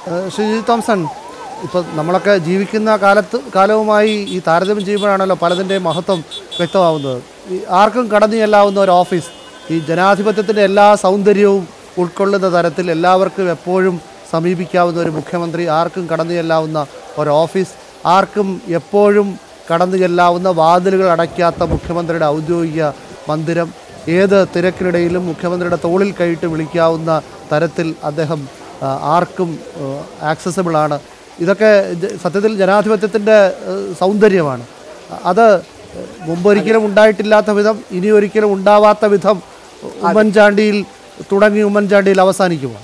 ഏഹ് Shri Thomson ഇപ്പോൾ നമ്മളൊക്കെ ജീവിക്കുന്ന കാലത്ത് കാലവുമായി ഈ താരതമ്യം ചെയ്യുമ്പോഴാണല്ലോ പലതിൻ്റെയും മഹത്വം വ്യക്തമാവുന്നത് ഈ ആർക്കും കടന്നു ചെല്ലാവുന്ന ഒരു ഓഫീസ് ഈ ജനാധിപത്യത്തിൻ്റെ എല്ലാ സൗന്ദര്യവും ഉൾക്കൊള്ളുന്ന തരത്തിൽ എല്ലാവർക്കും എപ്പോഴും സമീപിക്കാവുന്ന ഒരു മുഖ്യമന്ത്രി ആർക്കും കടന്നു ചെല്ലാവുന്ന ഒരു ഓഫീസ് ആർക്കും എപ്പോഴും കടന്നു ചെല്ലാവുന്ന വാതിലുകൾ അടയ്ക്കാത്ത മുഖ്യമന്ത്രിയുടെ ഔദ്യോഗിക മന്ദിരം ഏത് തിരക്കിനിടയിലും മുഖ്യമന്ത്രിയുടെ തോളിൽ കൈയിട്ട് വിളിക്കാവുന്ന തരത്തിൽ അദ്ദേഹം ആ, ആർക്കും ആക്സസിബിൾ ആണ് ഇതൊക്കെ ജ- സത്യത്തിൽ ജനാധിപത്യത്തിൻ്റെ സൗന്ദര്യമാണ് അത് മുമ്പൊരിക്കലും ഉണ്ടായിട്ടില്ലാത്ത വിധം ഇനി ഒരിക്കലും ഉണ്ടാവാത്ത വിധം ഉമ്മൻചാണ്ടിയിൽ തുടങ്ങി ഉമ്മൻചാണ്ടിയിൽ അവസാനിക്കുമോ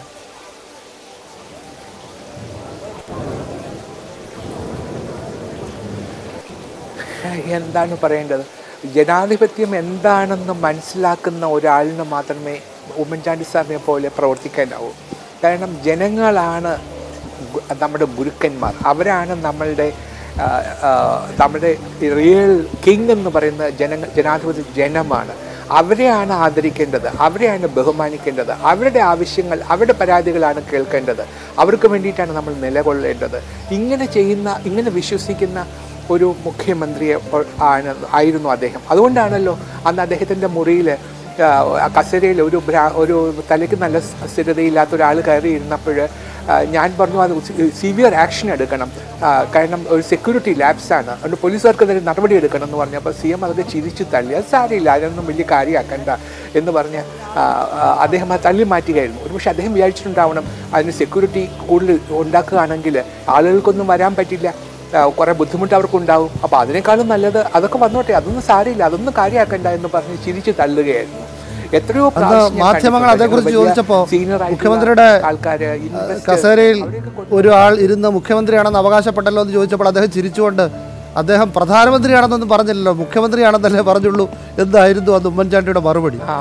എന്താണ് പറയേണ്ടത് ജനാധിപത്യം എന്താണെന്ന് മനസ്സിലാക്കുന്ന ഒരാളിന് മാത്രമേ ഉമ്മൻചാണ്ടി സാറിനെ പോലെ പ്രവർത്തിക്കാനാവൂ കാരണം ജനങ്ങളാണ് ഗു- നമ്മുടെ ഗുരുക്കന്മാർ അവരാണ് നമ്മളുടെ ആ, ആ, നമ്മുടെ റിയൽ കിങ് എന്ന് പറയുന്ന ജന ജനാധിപത്യ ജനമാണ് അവരെയാണ് ആദരിക്കേണ്ടത് അവരെയാണ് ബഹുമാനിക്കേണ്ടത് അവരുടെ ആവശ്യങ്ങൾ അവരുടെ പരാതികളാണ് കേൾക്കേണ്ടത് അവർക്ക് വേണ്ടിയിട്ടാണ് നമ്മൾ നിലകൊള്ളേണ്ടത് ഇങ്ങനെ ചെയ്യുന്ന ഇങ്ങനെ വിശ്വസിക്കുന്ന ഒരു മുഖ്യമന്ത്രിയെ ഒ- ആണ് ആയിരുന്നു അദ്ദേഹം അതുകൊണ്ടാണല്ലോ അന്ന് അദ്ദേഹത്തിൻ്റെ മുറിയിൽ കസേരയിൽ ഒരു ഭ്രാ ഒരു തലയ്ക്ക് നല്ല സ് സ്ഥിരതയില്ലാത്ത ഒരാൾ കയറി ഇരുന്നപ്പോൾ ഞാൻ പറഞ്ഞു അത് സിവിയർ ആക്ഷൻ എടുക്കണം ആ, കാരണം ഒരു സെക്യൂരിറ്റി ലാബ്സാണ് അതുകൊണ്ട് പോലീസുകാർക്കെതിരെ നടപടി എടുക്കണം എന്ന് പറഞ്ഞപ്പോൾ സി എം അതൊക്കെ ചിരിച്ചു തള്ളി അത് സാരമില്ല അതിനൊന്നും വലിയ കാര്യമാക്കണ്ട എന്ന് പറഞ്ഞ് ആ, ആ, അദ്ദേഹം അത് തള്ളി മാറ്റുകയായിരുന്നു ഒരു പക്ഷേ അദ്ദേഹം വിചാരിച്ചിട്ടുണ്ടാവണം അതിന് സെക്യൂരിറ്റി കൂടുതൽ ഉണ്ടാക്കുകയാണെങ്കിൽ ആളുകൾക്കൊന്നും വരാൻ പറ്റില്ല ആ, കുറേ ബുദ്ധിമുട്ട് അവർക്കുണ്ടാവും അപ്പോൾ അതിനേക്കാളും നല്ലത് അതൊക്കെ വന്നോട്ടെ അതൊന്നും സാരമില്ല അതൊന്നും കാര്യമാക്കണ്ട എന്ന് പറഞ്ഞ് ചിരിച്ച് തള്ളുകയായിരുന്നു എത്രയോ അന്ന് പ്രാവശ്യം ഞാൻ മാധ്യമങ്ങൾ കണ്ടിട്ടുണ്ട്. അതേക്കുറിച്ച് വലിയ ചോദിച്ചപ്പോൾ senior ആയിട്ടുള്ള മുഖ്യമന്ത്രിയുടെ ആൾക്കാര് investors, കസേരയിൽ അവരെയൊക്കെ കൊണ്ട് ഒരു ആൾ ഇരുന്ന് മുഖ്യമന്ത്രിയാണെന്ന് അവകാശപ്പെട്ടല്ലോ എന്ന് ചോദിച്ചപ്പോൾ അദ്ദേഹം ചിരിച്ചുകൊണ്ട് അദ്ദേഹം പ്രധാനമന്ത്രിയാണെന്നൊന്നും പറഞ്ഞില്ലല്ലോ മുഖ്യമന്ത്രിയാണെന്നല്ലേ പറഞ്ഞുള്ളൂ എന്തായിരുന്നു അന്ന് ഉമ്മൻചാണ്ടിയുടെ മറുപടി ആ.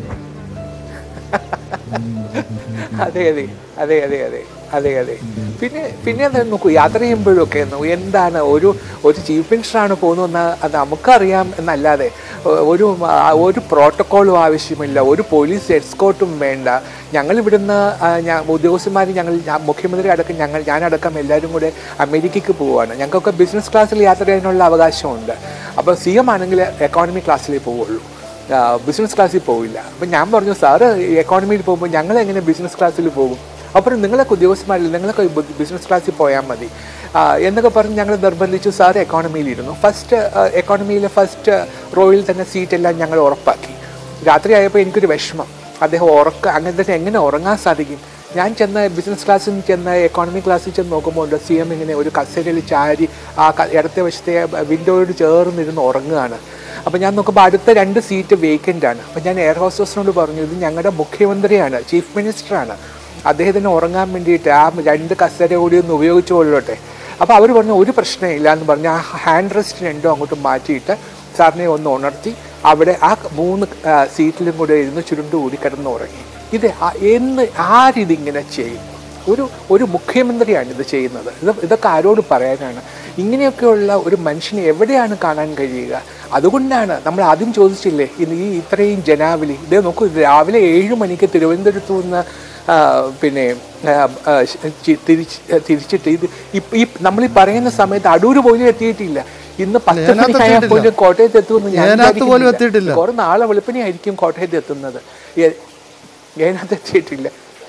അതെ അതെ അതെ അതെ അതെ അതെ അതെ പിന്നെ പിന്നെ എന്താ നോക്കൂ യാത്ര ചെയ്യുമ്പോഴൊക്കെ നോ- എന്താണ് ഒരു ഒരു ചീഫ് മിനിസ്റ്ററാണ് പോകുന്നതെന്ന് അത് നമുക്കറിയാം എന്നല്ലാതെ ഒ- ഒരു ആ, ഒരു പ്രോട്ടോക്കോളും ആവശ്യമില്ല ഒരു പോലീസ് എസ്കോട്ടും വേണ്ട ഞങ്ങൾ ഇവിടുന്ന് ആ, ഞാൻ ഉദ്യോഗസ്ഥന്മാർ ഞങ്ങൾ ഞാൻ- മുഖ്യമന്ത്രി അടക്കം ഞങ്ങൾ ഞാനടക്കം എല്ലാവരും കൂടെ അമേരിക്കയ്ക്ക് പോവുകയാണ് ഞങ്ങൾക്കൊക്കെ ബിസിനസ് ക്ലാസ്സിൽ യാത്ര ചെയ്യാനുള്ള അവകാശമുണ്ട് അപ്പോൾ സി എം ആണെങ്കിൽ എക്കോണമി ക്ലാസ്സിലേ പോവുള്ളൂ ബിസിനസ് ക്ലാസ്സിൽ പോവില്ല അപ്പം ഞാൻ പറഞ്ഞു സാറ് എക്കോണമിയിൽ പോകുമ്പോൾ ഞങ്ങൾ എങ്ങനെ ബിസിനസ് ക്ലാസ്സിൽ പോകും അപ്പോൾ നിങ്ങളൊക്കെ ഉദ്യോഗസ്ഥന്മാരിൽ നിങ്ങളൊക്കെ ബിസിനസ് ക്ലാസ്സിൽ പോയാൽ മതി ആ, എന്നൊക്കെ പറഞ്ഞ് ഞങ്ങൾ നിർബന്ധിച്ചു സാർ എക്കോണമിയിലിരുന്നു ഫസ്റ്റ് എക്കോണമിയിലെ ഫസ്റ്റ് റോയിൽ തന്നെ സീറ്റെല്ലാം ഞങ്ങൾ ഉറപ്പാക്കി രാത്രി ആയപ്പോൾ എനിക്കൊരു വിഷമം അദ്ദേഹം ഉറക്ക അങ്ങനെ തന്നെ എങ്ങനെ ഉറങ്ങാൻ സാധിക്കും ഞാൻ ചെന്ന ബിസിനസ് ക്ലാസ്സിൽ നിന്ന് ചെന്ന എക്കോണമി ക്ലാസ്സിൽ ചെന്ന് നോക്കുമ്പോൾ സി എം ഇങ്ങനെ ഒരു കസേരയിൽ ചാരി ആ ക- ഇടത്തെ വശത്തെ വിൻഡോയോട് ചേർന്നിരുന്ന് ഉറങ്ങുകയാണ് അപ്പോൾ ഞാൻ നോക്കുമ്പോൾ അടുത്ത രണ്ട് സീറ്റ് വേക്കൻ്റ് ആണ് അപ്പോൾ ഞാൻ എയർ ഹോസ്റ്റസിനോട് പറഞ്ഞു ഇത് ഞങ്ങളുടെ മുഖ്യമന്ത്രിയാണ് ചീഫ് മിനിസ്റ്ററാണ് അദ്ദേഹത്തിന് ഉറങ്ങാൻ വേണ്ടിയിട്ട് ആ രണ്ട് കസേര കൂടി ഒന്ന് ഉപയോഗിച്ചു കൊള്ളട്ടെ അപ്പോൾ അവർ പറഞ്ഞു ഒരു പ്രശ്നമില്ല എന്ന് പറഞ്ഞ് ആ ഹാൻഡ് റെസ്റ്റ് രണ്ടും അങ്ങോട്ട് മാറ്റിയിട്ട് സാറിനെ ഒന്ന് ഉണർത്തി അവിടെ ആ മൂന്ന് ആ, സീറ്റിലും കൂടെ ഇരുന്ന് ചുരുണ്ടുകൂടി കിടന്ന് ഉറങ്ങി ഇത് ആ- എന്ന് ആരിതിങ്ങനെ ചെയ്യും ഒരു ഒരു മുഖ്യമന്ത്രിയാണ് ഇത് ചെയ്യുന്നത് ഇത് ഇതൊക്കെ ആരോട് പറയാനാണ് ഇങ്ങനെയൊക്കെയുള്ള ഒരു മനുഷ്യനെ എവിടെയാണ് കാണാൻ കഴിയുക അതുകൊണ്ടാണ് നമ്മൾ ആദ്യം ചോദിച്ചില്ലേ ഇന്ന് ഈ ഇത്രയും ജനാവലി ഇതേ നോക്കൂ ഇത് രാവിലെ ഏഴ് മണിക്ക് തിരുവനന്തപുരത്ത് നിന്ന് ആ, പിന്നെ ആ, ആ, ചി- തിരിച്ച് തിരിച്ചിട്ട് ഇത് ഇപ്പ- ഈ നമ്മൾ ഈ പറയുന്ന സമയത്ത് അടൂര് പോലും എത്തിയിട്ടില്ല ഇന്ന് പത്ത് ഏനാത്ത് മണിയായാൽ എത്തിയിട്ടില്ല. പോലും കോട്ടയത്ത് എത്തുമെന്ന് ഞാൻ ഏനാത്ത് പോലും വിചാരിക്കുന്നില്ല. എത്തിയിട്ടില്ല. കുറെ നാളെ വെളുപ്പിനെയായിരിക്കും കോട്ടയത്ത് എത്തുന്നത് ഏ- ഏനാത്ത് എത്തിയിട്ടില്ല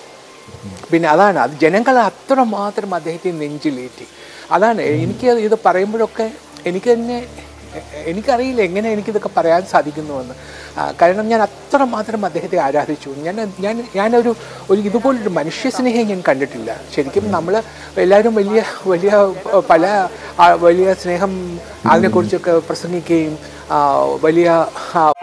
പിന്നെ അതാണ് അത് ജനങ്ങൾ അത്രമാത്രം അദ്ദേഹത്തെ നെഞ്ചിലേറ്റി അതാണ് എനിക്ക് ഇത് പറയുമ്പോഴൊക്കെ എനിക്ക് തന്നെ എ- എനിക്കറിയില്ല എങ്ങനെ എനിക്കിതൊക്കെ പറയാൻ സാധിക്കുന്നുവെന്ന് ആ, കാരണം ഞാൻ അത്രമാത്രം അദ്ദേഹത്തെ ആരാധിച്ചു ഞാൻ ഞാൻ ഞാനൊരു ഒരു ഇതുപോലൊരു മനുഷ്യസ്നേഹം ഞാൻ കണ്ടിട്ടില്ല ശരിക്കും നമ്മൾ എല്ലാവരും വലിയ വലിയ പല ആ, വലിയ സ്നേഹം അതിനെക്കുറിച്ചൊക്കെ പ്രസംഗിക്കുകയും ആ, വലിയ ആ,